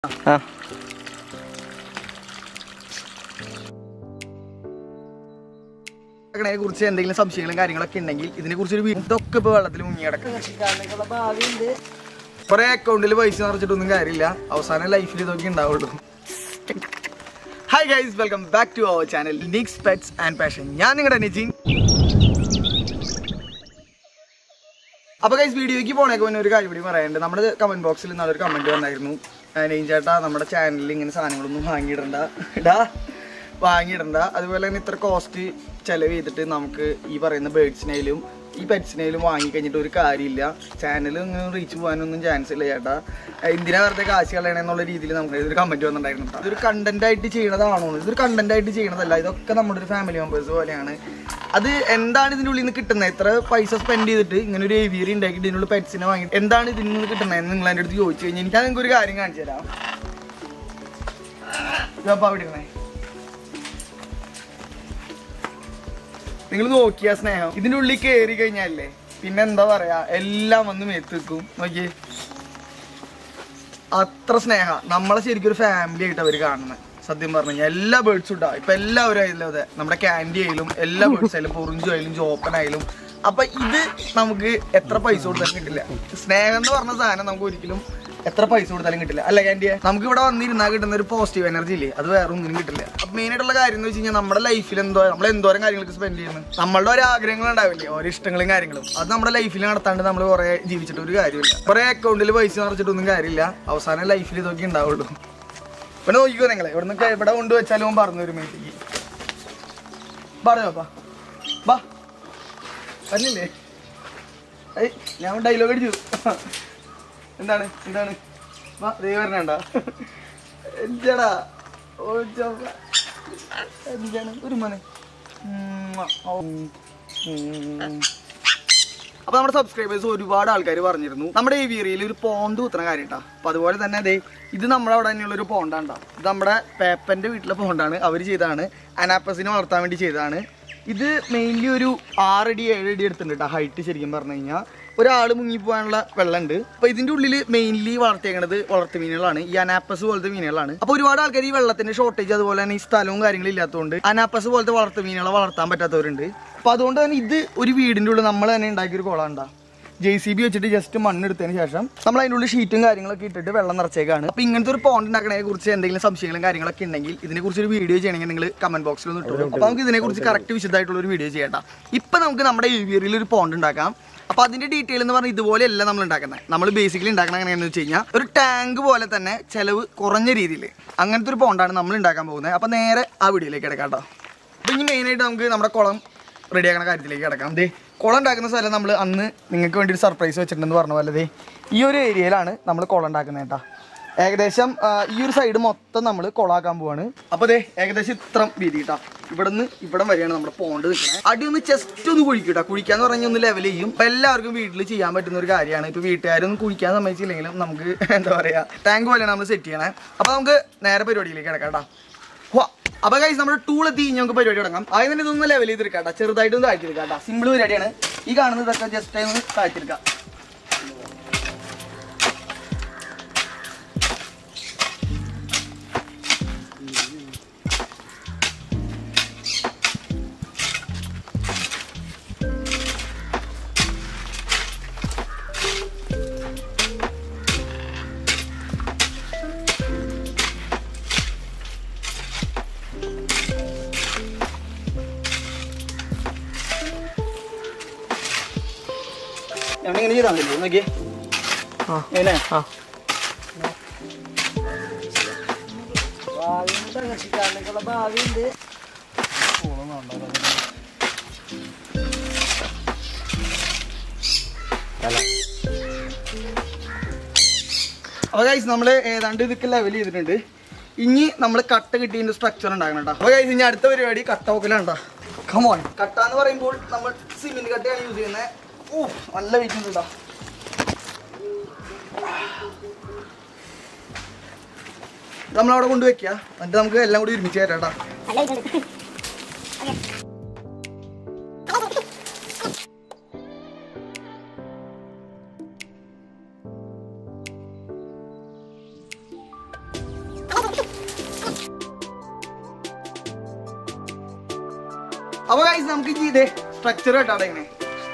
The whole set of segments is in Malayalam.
ആ ഇതിനെ കുറിച്ച് എന്തെങ്കിലും സംശയങ്ങളും കാര്യങ്ങളൊക്കെ ഉണ്ടെങ്കിൽ ഇതിനെ കുറിച്ച് ഒരു ഇതൊക്കെ ഇപ്പൊ വെള്ളത്തിൽ മുങ്ങി കിടക്കും കുറെ അക്കൗണ്ടിൽ പൈസ നിറച്ചിട്ടൊന്നും കാര്യമില്ല അവസാനം ലൈഫിൽ ഇതൊക്കെ ഉണ്ടാവുള്ളൂ hi guys welcome back to our channel Nix pets and passion ഞാൻ നിങ്ങളുടെ നിജിൻ അപ്പൊ ഗൈസ് വീഡിയോയ്ക്ക് പോണേക്ക് മുന്നേ ഒരു കാര്യം കൂടി പറയാനുണ്ട് നമ്മുടെ കമന്റ് ബോക്സിൽ നാളെ ഒരു കമന്റ് വന്നായിരുന്നു നെയ്ൻ ചേട്ടാ നമ്മുടെ ചാനലിൽ ഇങ്ങനെ സാധനങ്ങളൊന്നും വാങ്ങിയിടണ്ട ഇടാ വാങ്ങിയിടണ്ട അതുപോലെ തന്നെ ഇത്ര കോസ്റ്റ് ചെലവ് ചെയ്തിട്ട് നമുക്ക് ഈ പറയുന്ന ബേഡ്സിനേലും ഈ പെറ്റ്സിനേലും വാങ്ങിക്കഴിഞ്ഞിട്ട് ഒരു കാര്യമില്ല ചാനൽ ഒന്നും റീച്ച് പോകാനൊന്നും ചാൻസ് ഇല്ല ചേട്ടാ എന്തിനാ വെറുതെ കാശ് കളയണെന്നുള്ള രീതിയിൽ നമുക്ക് ഒരു കമന്റ് വന്നിട്ടുണ്ടായിരുന്നു കേട്ടോ. ഇതൊരു കണ്ടന്റ് ആയിട്ട് ചെയ്യണതാണോ ഇതൊരു കണ്ടന്റ് ആയിട്ട് ചെയ്യണതല്ല ഇതൊക്കെ നമ്മുടെ ഒരു ഫാമിലി മെമ്പേഴ്സ് പോലെയാണ് അത് എന്താണ് ഇതിൻ്റെ ഉള്ളിൽ നിന്ന് കിട്ടുന്നത് എത്ര പൈസ സ്പെൻഡ് ചെയ്തിട്ട് ഇങ്ങനെ ഒരു ഏവിയറി ഉണ്ടാക്കിയിട്ട് ഇതിനുള്ള പെറ്റ്സിനെ വാങ്ങി എന്താണ് ഇതിൽ നിന്ന് കിട്ടുന്നത് എന്ന് നിങ്ങൾ എൻ്റെ അടുത്ത് ചോദിച്ചു കഴിഞ്ഞാൽ എനിക്ക് നിങ്ങൾക്ക് ഒരു കാര്യം കാണിച്ചു തരാം ഇതപ്പോ അവിടെ ഇരുന്നേ നിങ്ങൾ നോക്കിയ സ്നേഹം ഇതിന്റെ ഉള്ളിൽ കയറി കഴിഞ്ഞാലേ പിന്നെ എന്താ പറയാ എല്ലാം വന്ന് മേത്ത് വെക്കും നോക്കിയേ അത്ര സ്നേഹ നമ്മളെ ശരിക്കും ഒരു ഫാമിലി ആയിട്ട് അവർ കാണുന്നത് സത്യം പറഞ്ഞു കഴിഞ്ഞാൽ എല്ലാ ബേർഡ്സും ഉണ്ടാവും ഇപ്പൊ എല്ലാവരും ആയാലും അതെ നമ്മുടെ ക്യാൻഡി ആയാലും എല്ലാ ബേർഡ്സ് ആയാലും പൊറിഞ്ചു ആയാലും ജോപ്പൻ ആയാലും അപ്പൊ ഇത് നമുക്ക് എത്ര പൈസ കൊടുത്താലും കിട്ടില്ല സ്നേഹം എന്ന് പറഞ്ഞ സാധനം നമുക്ക് ഒരിക്കലും എത്ര പൈസ കൊടുത്താലും കിട്ടില്ല അല്ല ക്യാൻഡിയെ നമുക്ക് ഇവിടെ വന്നിരുന്നാൽ കിട്ടുന്ന ഒരു പോസിറ്റീവ് എനർജി ഇല്ലേ അത് വേറെ ഒന്നിനും കിട്ടില്ല അപ്പൊ മെയിൻ ആയിട്ടുള്ള കാര്യം എന്ന് വെച്ച് കഴിഞ്ഞാൽ നമ്മുടെ ലൈഫിൽ എന്തോ നമ്മൾ എന്തോരം കാര്യങ്ങൾക്ക് സ്പെൻഡ് ചെയ്യുന്നു നമ്മളുടെ ഓരോ ആഗ്രഹങ്ങൾ ഉണ്ടാവില്ലേ ഓരോ ഇഷ്ടങ്ങളും കാര്യങ്ങളും അത് നമ്മുടെ ലൈഫിൽ നടത്താണ്ട് നമ്മൾ കുറെ ജീവിച്ചിട്ട് ഒരു കാര്യമില്ല കുറെ അക്കൗണ്ടിൽ പൈസ നിറച്ചിട്ടൊന്നും കാര്യമില്ല അവസാനം ലൈഫിൽ ഇതൊക്കെ ഉണ്ടാവുള്ളൂ ഇവിടെ നോക്കിക്കോ നിങ്ങളെ ഇവിടെ നിന്ന് എവിടെ കൊണ്ട് വെച്ചാലും അവൻ പറഞ്ഞു ഒരു മേത്തേക്ക് പറഞ്ഞോപ്പാ ബാ പറഞ്ഞില്ലേ ഏയ് ഞാൻ ഡയലോഗ് അടിച്ചു എന്താണ് എന്താണ് വാ ദൈവം വരണണ്ട എന്താടാ ഓ ചോക്ക എന്താണ് ഒരു മോനെ ഉം, ഓ, ഉം. അപ്പൊ നമ്മുടെ സബ്സ്ക്രൈബേഴ്സ് ഒരുപാട് ആൾക്കാർ പറഞ്ഞിരുന്നു നമ്മുടെ ഈ വീറിയിൽ ഒരു പോണ്ട് കുത്തുന്ന കാര്യം കേട്ടോ അപ്പൊ അതുപോലെ തന്നെ അതെ ഇത് നമ്മുടെ അവിടെ തന്നെയുള്ള ഒരു പോണ്ടാണ് ഇത് നമ്മുടെ പേപ്പന്റെ വീട്ടിലെ പോണ്ടാണ് അവർ ചെയ്തതാണ് അനാപ്പസിനെ വളർത്താൻ വേണ്ടി ചെയ്തതാണ് ഇത് മെയിൻലി ഒരു ആറടി ഏഴടി എടുത്തിട്ടുണ്ട് കേട്ടോ ഹൈറ്റ് ശരിക്കും പറഞ്ഞു കഴിഞ്ഞാൽ ഒരാൾ മുങ്ങിപ്പോകാനുള്ള വെള്ളമുണ്ട് അപ്പൊ ഇതിന്റെ ഉള്ളിൽ മെയിൻലി വളർത്തിയേക്കണത് വളർത്തു മീനുകളാണ് ഈ അനാപ്പസ് പോലത്തെ മീനുകളാണ് അപ്പൊ ഒരുപാട് ആൾക്കാർ ഈ വെള്ളത്തിന്റെ ഷോർട്ടേജ് അതുപോലെ തന്നെ ഈ സ്ഥലവും കാര്യങ്ങളും ഇല്ലാത്തതുകൊണ്ട് അനാപ്പസ് പോലത്തെ വളർത്തു മീനുകളെ വളർത്താൻ പറ്റാത്തവരുണ്ട് അപ്പൊ അതുകൊണ്ട് തന്നെ ഇത് ഒരു വീടിന്റെ ഉള്ളിൽ നമ്മൾ തന്നെ ഉണ്ടാക്കിയൊരു കുളം ഉണ്ടാ ജെ സി ബി വെച്ചിട്ട് ജസ്റ്റ് മണ്ണെടുത്തതിന് ശേഷം നമ്മൾ അതിൻ്റെ ഉള്ളിൽ ഷീറ്റും കാര്യങ്ങളൊക്കെ ഇട്ടിട്ട് വെള്ളം നിറച്ചേക്കാണ് അപ്പോൾ ഇങ്ങനത്തെ ഒരു പോണ്ട് ഉണ്ടാക്കണതിനെ കുറിച്ച് എന്തെങ്കിലും സംശയങ്ങളും കാര്യങ്ങളൊക്കെ ഉണ്ടെങ്കിൽ ഇതിനെ കുറിച്ച് ഒരു വീഡിയോ ചെയ്യണമെങ്കിൽ നിങ്ങൾ കമന്റ് ബോക്സിൽ ഒന്ന് ഇട്ടു അപ്പോൾ നമുക്ക് ഇതിനെക്കുറിച്ച് കറക്റ്റ് വിശദമായിട്ടുള്ള ഒരു വീഡിയോ ചെയ്യട്ടാം ഇപ്പം നമുക്ക് നമ്മുടെ ഏവിയറിൽ ഒരു പോണ്ട് ഉണ്ടാക്കാം അപ്പോൾ അതിന്റെ ഡീറ്റെയിൽ എന്ന് പറഞ്ഞാൽ ഇതുപോലെയല്ല നമ്മൾ ഉണ്ടാക്കുന്നത് നമ്മൾ ബേസിക്കലി ഉണ്ടാക്കണം എങ്ങനെയാണെന്ന് വെച്ച് കഴിഞ്ഞാൽ ഒരു ടാങ്ക് പോലെ തന്നെ ചിലവ് കുറഞ്ഞ രീതിയിൽ അങ്ങനത്തെ ഒരു പോണ്ടാണ് നമ്മൾ ഉണ്ടാക്കാൻ പോകുന്നത് അപ്പോൾ നേരെ ആ വീഡിയോയിലേക്ക് കിടക്കാം കേട്ടോ അപ്പോൾ ഇനി മെയിനായിട്ട് നമുക്ക് നമ്മുടെ കുളം റെഡിയാക്കണ കാര്യത്തിലേക്ക് കിടക്കാം ദേ കുളം ഉണ്ടാക്കുന്ന സ്ഥലം നമ്മൾ അന്ന് നിങ്ങൾക്ക് വേണ്ടി ഒരു സർപ്രൈസ് വെച്ചിട്ടുണ്ടെന്ന് പറഞ്ഞ പോലെ ദേ ഈ ഒരു ഏരിയയിലാണ് നമ്മൾ കുളം ഉണ്ടാക്കുന്നത് കേട്ടോ ഏകദേശം ആ, ഈ ഒരു സൈഡ് മൊത്തം നമ്മൾ കുളമാക്കാൻ പോവാണ് അപ്പോൾ ദേ ഏകദേശം ഇത്ര വീതി കേട്ടോ ഇവിടുന്ന് ഇവിടം വരെയാണ് നമ്മുടെ പോണ്ട് നിൽക്കുന്നത് അടി ഒന്ന് ജസ്റ്റ് ഒന്ന് കുഴിക്കൂട്ടോ കുഴിക്കാന്ന് പറഞ്ഞാൽ ഒന്ന് ലെവൽ ചെയ്യും അപ്പോൾ എല്ലാവർക്കും വീട്ടിൽ ചെയ്യാൻ പറ്റുന്ന ഒരു കാര്യമാണ് ഇപ്പോൾ വീട്ടുകാരൊന്നും കുഴിക്കാൻ സമ്മതിച്ചില്ലെങ്കിലും നമുക്ക് എന്താ പറയുക ടാങ്ക് പോലെയാണ് നമ്മൾ സെറ്റ് ചെയ്യണേ അപ്പോൾ നമുക്ക് നേരെ പരിപാടിയിലേക്ക് കിടക്കാം കേട്ടോ ഹോ, അപ്പൊ ഗൈസ് നമ്മുടെ ടൂൾ എത്തി ഇനി നമുക്ക് പരിപാടി തുടങ്ങാം ആദ്യം തന്നെ ഇതൊന്ന് ലെവൽ ചെയ്തെടുക്കാം ചെറുതായിട്ടൊന്ന് താഴ്ത്തിയെടുക്കാം കേട്ടോ സിമ്പിൾ പരിപാടിയാണ് ഈ കാണുന്നത് ഇതൊക്കെ ജസ്റ്റ് ഒന്ന് താഴ്ത്തിയെടുക്കാം ഞാൻ ഇങ്ങനെ ചെയ്താൽ മതി നോക്കിയേ ആ എങ്ങനെ ആ അപ്പൊ ഗൈസ് നമ്മൾ ഏതാണ്ട് ഇതൊക്കെ ലെവൽ ചെയ്തിട്ടുണ്ട് ഇനി നമ്മൾ കട്ട കിട്ടിയതിന്റെ സ്ട്രക്ചർ ഉണ്ടാക്കണം കേട്ടോ അപ്പൊ ഗൈസ് ഇനി അടുത്ത പരിപാടി കട്ട വെക്കലാണ് കമോൺ കട്ട എന്ന് പറയുമ്പോൾ നമ്മൾ സിമെന്റ് കട്ടയാണ് യൂസ് ചെയ്യുന്നത് ഓ നല്ല വെയിറ്റ് ഉണ്ട് കേട്ടോ നമ്മളവിടെ കൊണ്ട് വെക്കുക എന്നിട്ട് നമുക്ക് എല്ലാം കൂടി ഒരുമിച്ച് തരാം കേട്ടോ അപ്പൊ ഗൈസ് നമുക്ക് ഇനി ഇതേ സ്ട്രക്ചർ കേട്ടാടെ ഇങ്ങനെ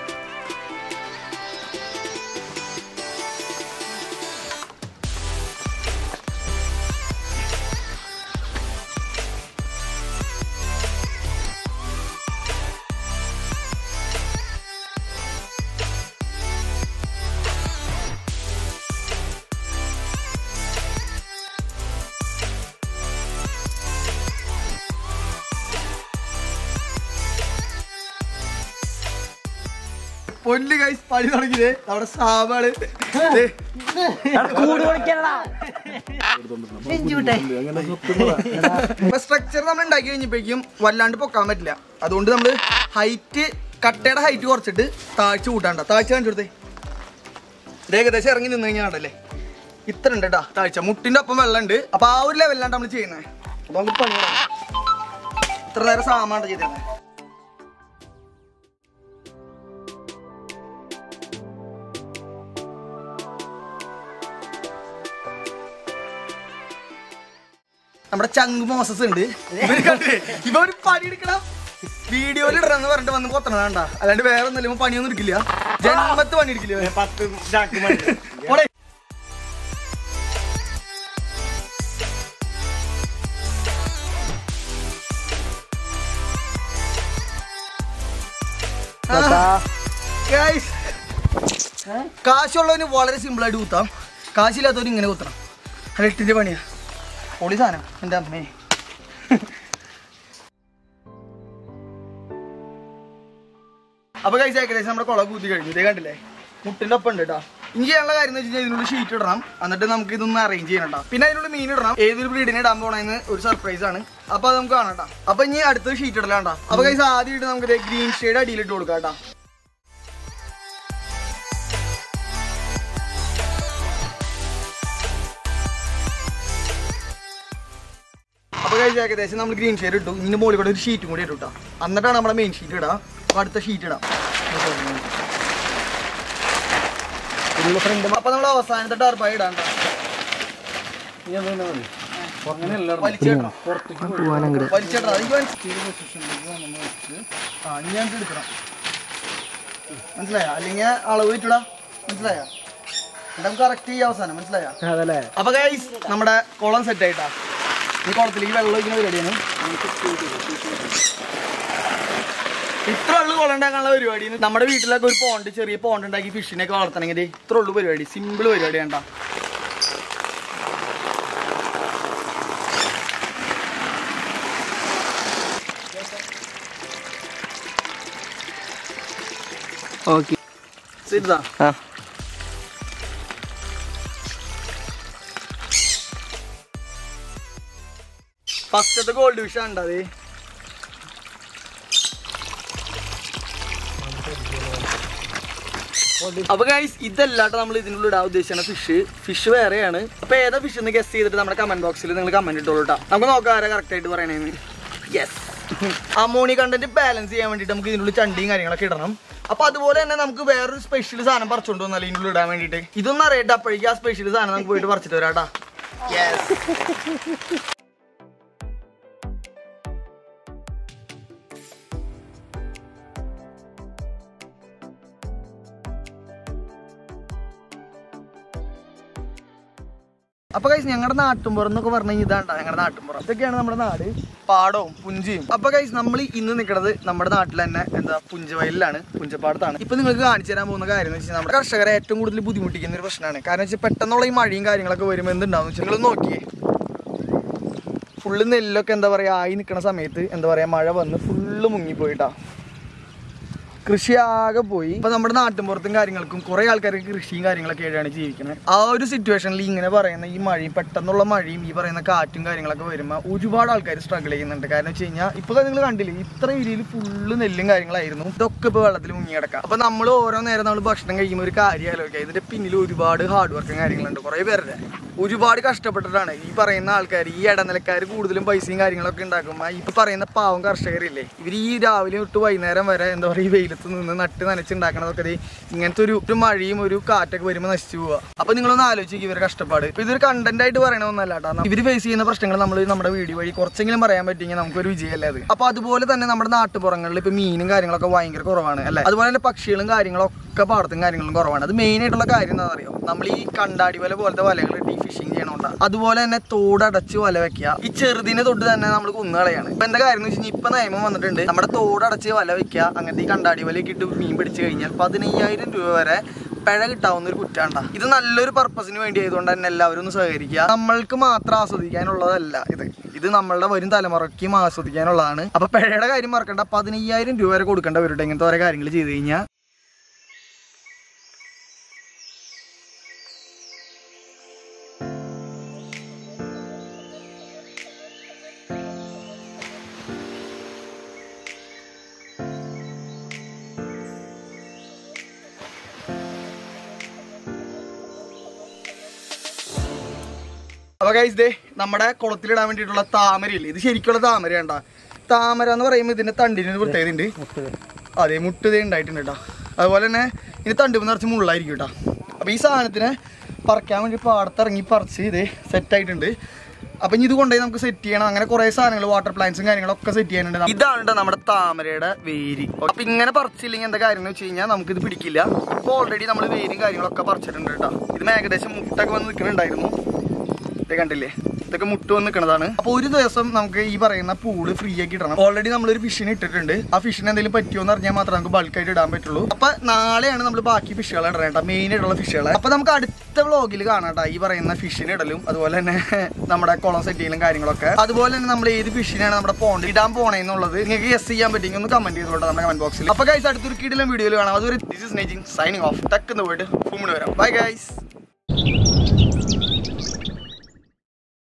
പൊല്ല് ഗൈസ് പണി തുടങ്ങിയത് നമ്മുടെ സാബാണ് ദേ, കൂട് പൊളിക്കലടാ ഇപ്പൊ സ്ട്രക്ചർ നമ്മൾ ഉണ്ടാക്കി കഴിഞ്ഞപ്പോഴേക്കും വല്ലാണ്ട് പൊക്കാൻ പറ്റില്ല അതുകൊണ്ട് നമ്മൾ ഹൈറ്റ് കട്ടയുടെ ഹൈറ്റ് കുറച്ചിട്ട് താഴ്ച കൂട്ടാണ്ട താഴ്ച കാണിച്ചു കൊടുത്തേ ഇത് ഏകദേശം ഇറങ്ങി നിന്ന് കഴിഞ്ഞാണ്ടല്ലേ ഇത്ര ഉണ്ട് കേട്ടാ താഴ്ച മുട്ടിന്റെ ഒപ്പം വെള്ളം ഉണ്ട് അപ്പൊ ആ ഒരു ലെവലിലാണ് നമ്മൾ ചെയ്യുന്നത് അപ്പൊ നമുക്ക് പണി തുടങ്ങാം. ഇത്ര നേരം സാമാണ്ട ചെയ്തത് നമ്മുടെ ചങ്ക് മോസസ് ഉണ്ട് ഇവര് കണ്ടില്ലേ? ഇവ ഒരു പണി എടുക്കണം വീഡിയോയിൽ ഇടണമെന്ന് പറഞ്ഞിട്ട് വന്ന് കൊത്തണതാണ്ടാ അല്ലാണ്ട് വേറെ ഒന്നുമില്ല ഇവൻ പണിയൊന്നും എടുക്കില്ല ജന്മത്ത് പണി എടുക്കില്ല ഇവൻ. പത്ത് ചാക്ക് മതി പോടെ. ആ, guys, കാശുള്ളവന് വളരെ സിമ്പിൾ ആയിട്ട് കുത്താം കാശില്ലാത്തവന് ഇങ്ങനെ കുത്തണം അത് എട്ടിന്റെ പണിയാ പൊളി സാധനം എൻ്റെ അമ്മേ അപ്പൊ കഴിച്ച ഏകദേശം നമ്മുടെ കുള കൂത്തി കഴിഞ്ഞു ഇതേ കണ്ടില്ലേ മുട്ടിന്റെ ഒപ്പം ഉണ്ട് കേട്ടോ ഇനി ചെയ്യാനുള്ള കാര്യം എന്ന് വെച്ചാൽ ഇതിനുള്ളിൽ ഷീറ്റ് ഇടണം എന്നിട്ട് നമുക്ക് ഇതൊന്ന് അറേഞ്ച് ചെയ്യണം ട്ടോ. പിന്നെ അതിനുള്ളിൽ മീൻ ഇടണം ഏതൊരു ബ്രീഡിനെ ഇടാൻ പോണെന്ന് ഒരു സർപ്രൈസ് ആണ് അപ്പൊ അത് നമുക്ക് കാണാം ട്ടോ. അപ്പൊ ഇനി അടുത്ത ഷീറ്റ് ഇടലാണ്ടാ അപ്പൊ കൈസ് ആദ്യമായിട്ട് നമുക്ക് ഗ്രീൻ ഷെയ്ഡ് അടിയിലിട്ട് കൊടുക്കാം കേട്ടോ അപ്പൊ കഴിച്ച ഏകദേശം നമ്മൾ ഗ്രീൻ ഷെയ്ഡ് ഇട്ടു ഇതിന്റെ മുകളിൽ കൂടെ ഒരു ഷീറ്റും കൂടി ഇട്ടു ട്ടോ. എന്നിട്ടാണ് നമ്മുടെ മെയിൻ ഷീറ്റ് ഇടാം അപ്പൊ അടുത്ത ഷീറ്റ് ഇടാം അപ്പൊ നമ്മൾ അവസാനത്തെ ടർബായി ഇടാണ്ട വലിച്ചേട്ടോ വലിച്ചേട്ടാ അത് ആ ഇനി ഞങ്ങൾക്ക് എടുക്കണം മനസ്സിലായോ അല്ലെങ്കിൽ അളവ് ഇട്ടിടാ മനസ്സിലായോ എന്നിട്ട് നമുക്ക് കറക്റ്റ് ചെയ്യാം അവസാനം മനസ്സിലായോ അതല്ലേ അപ്പൊ ഗൈസ് നമ്മുടെ കുളം സെറ്റ് ആയിട്ടാ ഈ കുളത്തിലേക്ക് വെള്ളം ഒഴിക്കുന്ന പരിപാടിയാണ് ഇത്ര ഉള്ളു കുളം ഉണ്ടാക്കാനുള്ള പരിപാടിയാണ് നമ്മുടെ വീട്ടിലൊക്കെ ഒരു പോണ്ട് ചെറിയ പോണ്ട് ഉണ്ടാക്കി ഫിഷിനെയൊക്കെ വളർത്തണമെങ്കിൽ ഇത്ര ഉള്ളു പരിപാടി സിമ്പിൾ പരിപാടി വേണ്ട ഓക്കെ ശരിതാ ആ ഫസ്റ്റത്തെ ഗോൾഡ് ഫിഷ് ആണ് അത് അപ്പൊ ഗൈസ് ഇതല്ലാട്ടോ നമ്മൾ ഇതിനുള്ളിൽ ഇടാൻ ഉദ്ദേശിക്കുന്ന ഫിഷ് ഫിഷ് വേറെയാണ് അപ്പൊ ഏതാ ഫിഷ് എന്ന് ഗസ് ചെയ്തിട്ട് നമ്മുടെ കമന്റ് ബോക്സിൽ നിങ്ങൾ കമന്റ് ഇട്ടോളൂ കേട്ടോ നമുക്ക് നോക്കാം ആരാ കറക്റ്റ് ആയിട്ട് പറയണേന്ന് യെസ് അമോണി കണ്ടന്റ് ബാലൻസ് ചെയ്യാൻ വേണ്ടിട്ട് നമുക്ക് ഇതിനുള്ളിൽ ചണ്ടിയും കാര്യങ്ങളൊക്കെ ഇടണം അപ്പൊ അതുപോലെ തന്നെ നമുക്ക് വേറൊരു സ്പെഷ്യൽ സാധനം പറിച്ചോണ്ട് വന്നാലേ ഇതിനുള്ളിൽ ഇടാൻ വേണ്ടിട്ട് ഇതൊന്നും അറിയട്ടെ അപ്പോഴേക്കും ആ സ്പെഷ്യൽ സാധനം നമുക്ക് പോയിട്ട് പറിച്ചിട്ട് വരാട്ടാ യെസ് അപ്പൊ കൈസ് ഞങ്ങളുടെ നാട്ടുമ്പുറം എന്നൊക്കെ പറഞ്ഞു കഴിഞ്ഞാൽ ഇതാണ്ടാ ഞങ്ങളുടെ നാട്ടുമ്പുറം ഇതൊക്കെയാണ് നമ്മുടെ നാട് പാടവും പുഞ്ചയും അപ്പൊ കൈസ് നമ്മൾ ഇന്ന് നിൽക്കുന്നത് നമ്മുടെ നാട്ടിൽ തന്നെ എന്താ പുഞ്ചവയലിലാണ് പുഞ്ചപ്പാടത്താണ് ഇപ്പൊ നിങ്ങൾക്ക് കാണിച്ചു തരാൻ പോകുന്ന കാര്യം എന്ന് വെച്ചാൽ നമ്മുടെ കർഷകരെ ഏറ്റവും കൂടുതൽ ബുദ്ധിമുട്ടിക്കുന്ന ഒരു പ്രശ്നമാണ് കാരണം വെച്ചാൽ പെട്ടെന്നുള്ള ഈ മഴയും കാര്യങ്ങളൊക്കെ വരുമ്പോൾ എന്തുണ്ടാവും വെച്ചാൽ നിങ്ങൾ നോക്കിയേ ഫുള്ള് നെല്ലൊക്കെ എന്താ പറയാ ആയി നിൽക്കുന്ന സമയത്ത് എന്താ പറയാ മഴ വന്ന് ഫുള്ള് മുങ്ങിപ്പോയിട്ടാ കൃഷി ആകെ പോയി ഇപ്പൊ നമ്മുടെ നാട്ടിൻപുറത്തും കാര്യങ്ങൾക്കും കുറെ ആൾക്കാർക്ക് കൃഷിയും കാര്യങ്ങളൊക്കെ ആയിട്ടാണ് ജീവിക്കുന്നത് ആ ഒരു സിറ്റുവേഷനിൽ ഇങ്ങനെ പറയുന്ന ഈ മഴയും പെട്ടെന്നുള്ള മഴയും ഈ പറയുന്ന കാറ്റും കാര്യങ്ങളൊക്കെ വരുമ്പോൾ ഒരുപാട് ആൾക്കാർ സ്ട്രഗിൾ ചെയ്യുന്നുണ്ട് കാരണം വെച്ച് കഴിഞ്ഞാൽ ഇപ്പൊ നിങ്ങൾ കണ്ടില്ലേ ഇത്ര ഏരിയയിൽ ഫുള്ള് നെല്ലും കാര്യങ്ങളായിരുന്നു ഇതൊക്കെ ഇപ്പൊ വെള്ളത്തിൽ മുങ്ങി കിടക്കാം അപ്പൊ നമ്മൾ ഓരോ നേരം നമ്മൾ ഭക്ഷണം കഴിക്കുമ്പോൾ ഒരു കാര്യം ആലോചിക്കുക ഇതിന്റെ പിന്നിൽ ഒരുപാട് ഹാർഡ് വർക്കും കാര്യങ്ങളുണ്ട് കുറെ പേരുടെ ഒരുപാട് കഷ്ടപ്പെട്ടിട്ടാണ് ഈ പറയുന്ന ആൾക്കാർ ഈ ഇടനിലക്കാർ കൂടുതലും പൈസയും കാര്യങ്ങളൊക്കെ ഉണ്ടാക്കുമ്പോൾ ഈ പറയുന്ന പാവം കർഷകരില്ലേ ഇവർ ഈ രാവിലെ തൊട്ട് വൈകുന്നേരം വരെ എന്താ പറയുക ഈ വെയിലത്ത് നിന്ന് നട്ട് നനച്ചുണ്ടാക്കണതൊക്കെ ദേ ഇങ്ങനത്തെ ഒരു ഒരു മഴയും ഒരു കാറ്റൊക്കെ വരുമ്പോൾ നശിച്ചു പോവുക അപ്പൊ നിങ്ങളൊന്ന് ആലോചിക്കുക ഇവരുടെ കഷ്ടപ്പാട് ഇപ്പൊ ഇതൊരു കണ്ടന്റ് ആയിട്ട് പറയണമെന്നല്ല കേട്ടോ ഇവർ ഫേസ് ചെയ്യുന്ന പ്രശ്നങ്ങൾ നമ്മൾ നമ്മുടെ വീഡിയോ വഴി കുറച്ചെങ്കിലും പറയാൻ പറ്റിയെങ്കിൽ നമുക്കൊരു വിജയമല്ലേ അത് അപ്പൊ അതുപോലെ തന്നെ നമ്മുടെ നാട്ടുപുറങ്ങളിൽ ഇപ്പൊ മീനും കാര്യങ്ങളൊക്കെ ഭയങ്കര കുറവാണ് അല്ലേ അതുപോലെ തന്നെ പക്ഷികളും കാര്യങ്ങളൊക്കെ പാടത്തും കാര്യങ്ങളും കുറവാണ് അത് മെയിൻ ആയിട്ടുള്ള കാര്യം എന്താ അറിയോ നമ്മൾ ഈ കണ്ടാടി വല പോലത്തെ വലകൾ ഇട്ട് ഈ ഫിഷിങ് ചെയ്യണോണ്ടാ അതുപോലെ തന്നെ തോടടച്ച് വല വെക്കുക ഈ ചെറുതിനെ തൊട്ട് തന്നെ നമ്മൾ കുന്നുകളയാണ് ഇപ്പൊ എന്താ കാര്യം എന്ന് വെച്ച് കഴിഞ്ഞാൽ ഇപ്പൊ നിയമം വന്നിട്ടുണ്ട് നമ്മുടെ തോടടച്ച് വല വെക്കുക അങ്ങനത്തെ ഈ കണ്ടാടി വലയൊക്കെ ഇട്ട് മീൻ പിടിച്ചു കഴിഞ്ഞാൽ പതിനയ്യായിരം രൂപ വരെ പിഴ കിട്ടാവുന്ന ഒരു കുറ്റാണ്ട ഇത് നല്ലൊരു പർപ്പസിന് വേണ്ടി ആയതുകൊണ്ട് തന്നെ എല്ലാവരും ഒന്ന് സഹകരിക്കുക നമ്മൾക്ക് മാത്രം ആസ്വദിക്കാനുള്ളതല്ല ഇത് ഇത് നമ്മളുടെ വരും തലമുറയ്ക്കും ആസ്വദിക്കാനുള്ളതാണ് അപ്പൊ പിഴയുടെ കാര്യം മറക്കണ്ട പതിനയ്യായിരം രൂപ വരെ കൊടുക്കേണ്ട വരും ഇങ്ങനത്തെ ഓരോ കാര്യങ്ങൾ ചെയ്ത് കഴിഞ്ഞാൽ അപ്പൊ ഗൈസ് ദേ നമ്മുടെ കുളത്തിലിടാൻ വേണ്ടിയിട്ടുള്ള താമരയില്ലേ ഇത് ശരിക്കുള്ള താമര കണ്ടാ താമര എന്ന് പറയുമ്പോൾ ഇതിന്റെ തണ്ടിന് ഒരു പ്രത്യേകത ഉണ്ട് അതെ മുട്ടുതേ ഉണ്ടായിട്ടുണ്ട് കേട്ടോ അതുപോലെ തന്നെ ഇതിന് തണ്ട് നിറച്ച് മുള്ളായിരിക്കും കേട്ടോ അപ്പൊ ഈ സാധനത്തിനെ പറിക്കാൻ വേണ്ടി പാടത്തിറങ്ങി പറിച്ച് ഇത് സെറ്റ് ആയിട്ടുണ്ട് അപ്പൊ ഇനി ഇത് കൊണ്ടുപോയി നമുക്ക് സെറ്റ് ചെയ്യണം അങ്ങനെ കുറെ സാധനങ്ങൾ വാട്ടർ പ്ലാന്റ്സും കാര്യങ്ങളൊക്കെ സെറ്റ് ചെയ്യാനുണ്ട് ഇതാണ് ട്ടോ നമ്മുടെ താമരയുടെ വേര് അപ്പൊ ഇങ്ങനെ പറിച്ചില്ലെങ്കിൽ എന്താ കാര്യം എന്ന് വെച്ച് കഴിഞ്ഞാൽ നമുക്ക് ഇത് പിടിക്കില്ല ഇപ്പൊ ഓൾറെഡി നമ്മൾ വേരും കാര്യങ്ങളൊക്കെ പറിച്ചിട്ടുണ്ട് കേട്ടോ ഇത് ഏകദേശം മുട്ടൊക്കെ വന്ന് നിൽക്കുന്നുണ്ടായിരുന്നു ഇത് കണ്ടില്ലേ ഇതൊക്കെ മുട്ട് വന്ന് നിൽക്കുന്നതാണ് അപ്പൊ ഒരു ദിവസം നമുക്ക് ഈ പറയുന്ന പൂള് ഫ്രീ ആക്കി ഇടണം ഓൾറെഡി നമ്മളൊരു ഫിഷിനെ ഇട്ടിട്ടുണ്ട് ആ ഫിഷിന് എന്തെങ്കിലും പറ്റുമോ എന്ന് അറിഞ്ഞാൽ മാത്രമേ നമുക്ക് ബൾക്കായിട്ട് ഇടാൻ പറ്റുള്ളൂ അപ്പൊ നാളെയാണ് നമ്മൾ ബാക്കി ഫിഷുകൾ ഇടേണ്ട മെയിൻ ആയിട്ടുള്ള ഫിഷുകൾ അപ്പൊ നമുക്ക് അടുത്ത വ്ളോഗിൽ കാണാം ഈ പറയുന്ന ഫിഷിനെ ഇടലും അതുപോലെ തന്നെ നമ്മുടെ കുളം സെറ്റ് ചെയ്യലും കാര്യങ്ങളൊക്കെ അതുപോലെ തന്നെ നമ്മൾ ഏത് ഫിഷിനാണ് നമ്മുടെ പോണ്ട് ഇടാൻ പോണേന്നുള്ളത് നിങ്ങൾക്ക് ഗസ് ചെയ്യാൻ പറ്റുമെങ്കിൽ ഒന്ന് കമന്റ് ചെയ്തോട്ടെ നമ്മുടെ കമന്റ് ബോക്സിൽ അപ്പൊ ഗൈസ് അടുത്തൊരു കിടിലം വീഡിയോയിൽ കാണാം അതൊരു ദിസ് ഇസ് നേജിങ് സൈനിങ് ഓഫ് ടക്ക് എന്ന് പോയിട്ട് ഫുമിന് വരാം ബൈ ഗൈസ്